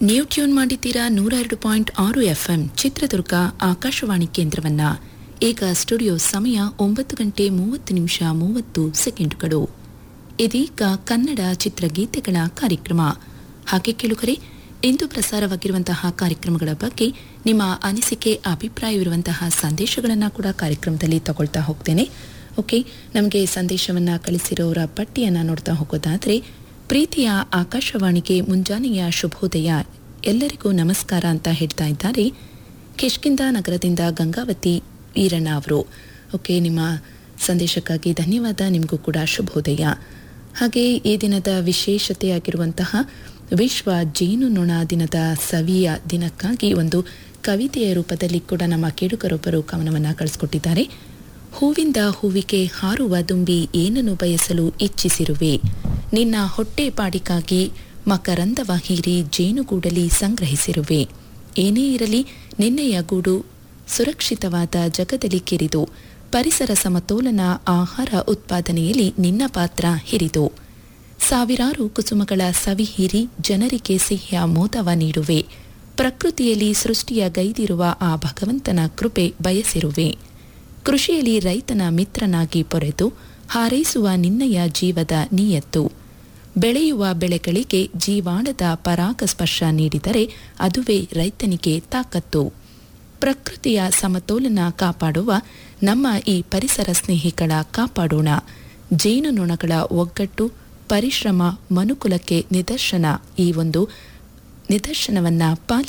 ನೀವು ಟ್ಯೂನ್ ಮಾಡಿದ್ದೀರಾ ನೂರ ಎರಡು ಪಾಯಿಂಟ್ ಆರು ಎಫ್ಎಂ ಚಿತ್ರದುರ್ಗ ಆಕಾಶವಾಣಿ ಕೇಂದ್ರವನ್ನ ಈಗ ಸ್ಟುಡಿಯೋ ಸಮಯ ಒಂಬತ್ತು ಗಂಟೆ ಮೂವತ್ತು ನಿಮಿಷ ಮೂವತ್ತು ಸೆಕೆಂಡುಗಳು ಇದೀಗ ಕನ್ನಡ ಚಿತ್ರಗೀತೆಗಳ ಕಾರ್ಯಕ್ರಮ ಹಾಗೆ ಕೇಳುಗರೆ ಇಂದು ಪ್ರಸಾರವಾಗಿರುವಂತಹ ಕಾರ್ಯಕ್ರಮಗಳ ಬಗ್ಗೆ ನಿಮ್ಮ ಅನಿಸಿಕೆ ಅಭಿಪ್ರಾಯವಿರುವಂತಹ ಸಂದೇಶಗಳನ್ನು ಕೂಡ ಕಾರ್ಯಕ್ರಮದಲ್ಲಿ ತಗೊಳ್ತಾ ಹೋಗ್ತೇನೆ ಓಕೆ ನಮಗೆ ಸಂದೇಶವನ್ನ ಕಳಿಸಿರೋರ ಪಟ್ಟಿಯನ್ನ ನೋಡ್ತಾ ಹೋಗೋದಾದ್ರೆ ಪ್ರೀತಿಯ ಆಕಾಶವಾಣಿಗೆ ಮುಂಜಾನೆಯ ಶುಭೋದಯ ಎಲ್ಲರಿಗೂ ನಮಸ್ಕಾರ ಅಂತ ಹೇಳ್ತಾ ಇದ್ದಾರೆ ಕಿಷ್ಕಿಂದ ನಗರದಿಂದ ಗಂಗಾವತಿ ವೀರಣ್ಣ ಅವರು ಓಕೆ ನಿಮ್ಮ ಸಂದೇಶಕ್ಕಾಗಿ ಧನ್ಯವಾದ ನಿಮಗೂ ಕೂಡ ಶುಭೋದಯ ಹಾಗೆ ಈ ದಿನದ ವಿಶೇಷತೆಯಾಗಿರುವಂತಹ ವಿಶ್ವ ಜೇನುನೊಣ ದಿನದ ಸವಿಯ ದಿನಕ್ಕಾಗಿ ಒಂದು ಕವಿತೆಯ ರೂಪದಲ್ಲಿ ಕೂಡ ನಮ್ಮ ಕೇಳುಗರೊಬ್ಬರು ಕವನವನ್ನು ಕಳಿಸ್ಕೊಟ್ಟಿದ್ದಾರೆ ಹೂವಿಂದ ಹೂವಿಗೆ ಹಾರುವ ದುಂಬಿ ಏನನ್ನು ಬಯಸಲು ಇಚ್ಛಿಸಿರುವೆ ನಿನ್ನ ಹೊಟ್ಟೆ ಪಾಡಿಗಾಗಿ ಮಕರಂದವ ಹೀರಿ ಜೇನುಗೂಡಲಿ ಸಂಗ್ರಹಿಸಿರುವೆ ಏನೇ ಇರಲಿ ನಿನ್ನೆಯ ಗೂಡು ಸುರಕ್ಷಿತವಾದ ಜಗದಲ್ಲಿ ಕಿರಿದು ಪರಿಸರ ಸಮತೋಲನ ಆಹಾರ ಉತ್ಪಾದನೆಯಲ್ಲಿ ನಿನ್ನ ಪಾತ್ರ ಹಿರಿದು ಸಾವಿರಾರು ಕುಸುಮಗಳ ಸವಿ ಹೀರಿ ಜನರಿಗೆ ಸಿಹಿಯ ಮೋದವ ನೀಡುವೆ ಪ್ರಕೃತಿಯಲ್ಲಿ ಸೃಷ್ಟಿಯ ಗೈದಿರುವ ಆ ಭಗವಂತನ ಕೃಪೆ ಬಯಸಿರುವೆ ಕೃಷಿಯಲ್ಲಿ ರೈತನ ಮಿತ್ರನಾಗಿ ಪೊರೆತು ಹಾರೈಸುವ ನಿನ್ನಯ ಜೀವದ ನಿಯತ್ತು ಬೆಳೆಯುವ ಬೆಳೆಗಳಿಗೆ ಜೀವಾಣದ ಪರಾಗಸ್ಪರ್ಶ ನೀಡಿದರೆ ಅದುವೇ ರೈತನಿಗೆ ತಾಕತ್ತು ಪ್ರಕೃತಿಯ ಸಮತೋಲನ ಕಾಪಾಡುವ ನಮ್ಮ ಈ ಪರಿಸರ ಸ್ನೇಹಿಗಳ ಕಾಪಾಡೋಣ ಜೇನುನೊಣಗಳ ಒಗ್ಗಟ್ಟು ಪರಿಶ್ರಮ ಮನುಕುಲಕ್ಕೆ ನಿದರ್ಶನ ಈ ಒಂದು ನಿದರ್ಶನವನ್ನ ಪಾಲಿ